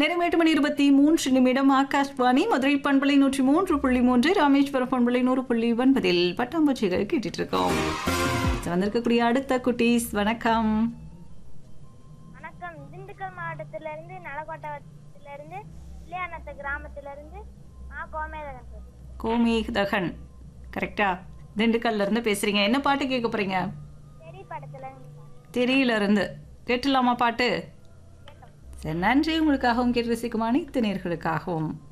நேரம் எட்டு மணி இருபத்தி மூன்று நிமிடம் ஆகாஷ்வாணி மதுரை பண்பலை நூற்றி மூன்று புள்ளி மூன்று ராமேஸ்வரம் பண்பலை நூறு புள்ளி ஒன்பதில் பட்டாம்பூச்சிகள் கேட்டுட்டு இருக்கோம் வந்திருக்கக்கூடிய அடுத்த குட்டீஸ் வணக்கம் வணக்கம் திண்டுக்கல் மாவட்டத்திலிருந்து நலக்கோட்டத்திலிருந்து பிள்ளையானத்த கிராமத்திலிருந்து மா கோமேதகன் பேசுறேன். கோமேதகன் கரெக்டா திண்டுக்கல்ல இருந்து பேசுறீங்க என்ன பாட்டு கேட்க போறீங்க தெரி படத்துல இருந்து பாருங்க. தெரியல இருந்து கேட்டுலாமா பாட்டு சரி நன்றி உங்களுக்காகவும் கேட்டு ரசிக்கும் அனைத்து நேர்களுக்காகவும்